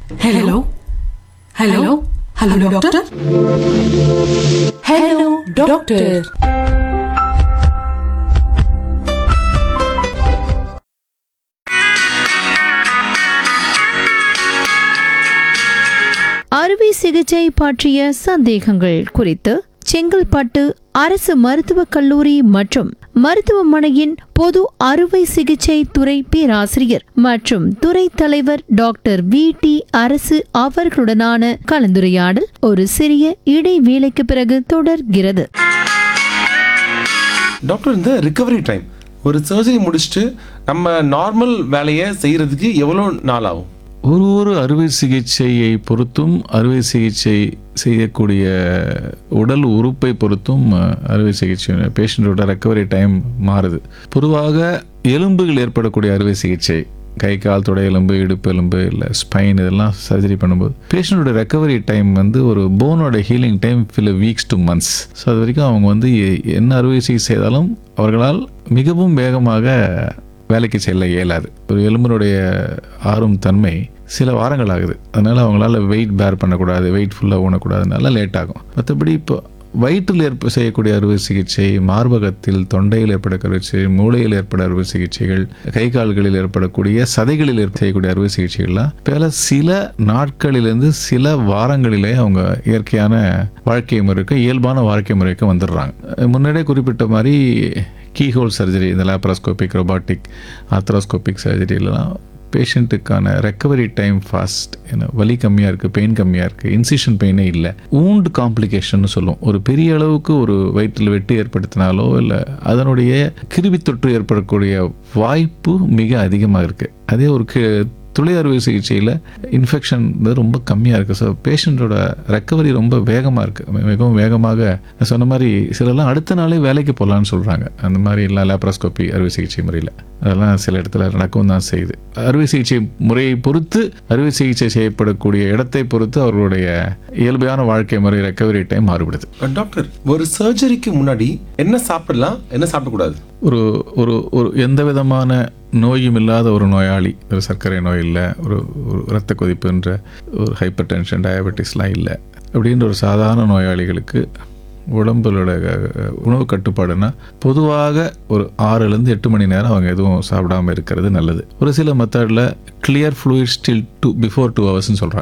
hello hello hello doctor hello doctor அறுவை சிகிச்சை பற்றிய சந்தேகங்கள் குறித்து செங்கல்பட்டு அரசு மருத்துவக் கல்லூரி மற்றும் மருத்துவமனையின் பொது அறுவை சிகிச்சை துறை பேராசிரியர் மற்றும் துறை தலைவர் டாக்டர் வி டி அரசு அவர்களுடனான கலந்துரையாடல் ஒரு சிறிய இடைவேளைக்கு பிறகு தொடர்கிறது டாக்டர் இந்த ரிகவரி டைம் ஒரு சர்ஜரி முடிச்சுட்டு நம்ம நார்மல் வேலையை செய்யறதுக்கு எவ்வளோ நாள் ஆகும் ஒரு ஒரு அறுவை சிகிச்சையை பொறுத்தும் அறுவை சிகிச்சை செய்யக்கூடிய உடல் உறுப்பை பொறுத்தும் அஹ், அறுவை சிகிச்சை பேஷண்ட்டோட ரெக்கவரி டைம் மாறுது பொதுவாக எலும்புகள் ஏற்படக்கூடிய அறுவை சிகிச்சை கை கால் தொடை எலும்பு இடுப்பு எலும்பு இல்லை ஸ்பைன் இதெல்லாம் சர்ஜரி பண்ணும்போது பேஷண்ட்டோட ரெக்கவரி டைம் வந்து ஒரு போனோட healing time few weeks to months so அது வரைக்கும் அவங்க வந்து எ- என்ன அறுவை சிகிச்சை செய்தாலும் அவர்களால் மிகவும் வேகமாக வேலைக்கு செல்ல இயலாது ஒரு எலும்பினுடைய ஆறும் தன்மை சில வாரங்கள் ஆகுது அதனால அவங்களால வெயிட் பேர் பண்ணக்கூடாது வெயிட் ஃபுல்லாக ஊனக்கூடாதுனால லேட் ஆகும் மற்றபடி இப்போ வயிற்றில் ஏற்ப செய்யக்கூடிய அறுவை சிகிச்சை மார்பகத்தில் தொண்டையில் ஏற்படக்கூடிய சிகிச்சை மூளையில் ஏற்பட அறுவை சிகிச்சைகள் கை கால்களில் ஏற்படக்கூடிய சதைகளில் ஏற்ப செய்யக்கூடிய அறுவை சிகிச்சைகள்லாம் பல சில நாட்களிலிருந்து சில வாரங்களிலே அவங்க இயற்கையான வாழ்க்கை முறைக்கு இயல்பான வாழ்க்கை முறைக்கு வந்துடுறாங்க முன்னாடியே குறிப்பிட்ட மாதிரி கீஹோல் சர்ஜரி இந்த லேப்ராஸ்கோபிக் ரொபாட்டிக் ஆத்ராஸ்கோபிக் சர்ஜரியிலலாம் பேஷண்ட்டுக்கான ரெக்கவரி டைம் ஃபாஸ்ட் ஏன்னா வலி கம்மியாக இருக்குது பெயின் கம்மியாக இருக்குது இன்சிஷன் பெயினே இல்லை ஊண்ட் காம்ப்ளிகேஷன் சொல்லுவோம் ஒரு பெரிய அளவுக்கு ஒரு வயிற்றில் வெட்டு ஏற்படுத்தினாலோ இல்லை அதனுடைய கிருமி தொற்று ஏற்படக்கூடிய வாய்ப்பு மிக அதிகமாக இருக்குது அதே ஒரு கி- துளை அறுவை சிகிச்சையில் இன்ஃபெக்ஷன் ரொம்ப கம்மியாக இருக்குது ஸோ பேஷண்ட்டோட ரெக்கவரி ரொம்ப வேகமாக இருக்குது மிகவும் வேகமாக நான் சொன்ன மாதிரி சிலர்லாம் அடுத்த நாளே வேலைக்கு போகலான்னு சொல்கிறாங்க அந்த மாதிரி எல்லாம் லேப்ராஸ்கோபி அறுவை சிகிச்சை முறையில் அதெல்லாம் சில இடத்துல நடக்கவும் தான் செய்யுது அறுவை சிகிச்சை முறையை பொறுத்து அறுவை சிகிச்சை செய்யப்படக்கூடிய இடத்தை பொறுத்து அவர்களுடைய இயல்பான வாழ்க்கை முறை ரெக்கவரி டைம் மாறுபடுது டாக்டர் ஒரு சர்ஜரிக்கு முன்னாடி என்ன சாப்பிடலாம் என்ன சாப்பிடக்கூடாது ஒரு ஒரு ஒரு எந்த விதமான நோயும் இல்லாத ஒரு நோயாளி ஒரு சர்க்கரை நோய் இல்லை ஒரு ஒரு இரத்த கொதிப்புன்ற ஒரு ஹைப்பர் டென்ஷன் டயபெட்டிஸ்லாம் இல்லை அப்படின்ற ஒரு சாதாரண நோயாளிகளுக்கு உடம்புகளோட அஹ், உணவு கட்டுப்பாடுனா பொதுவாக ஒரு ஆறுலேருந்து எட்டு மணி நேரம் அவங்க எதுவும் சாப்பிடாம இருக்கிறது நல்லது ஒரு சில மெத்தடில் clear fluid still two before two ஹவர்ஸ்னு சொல்கிறாங்க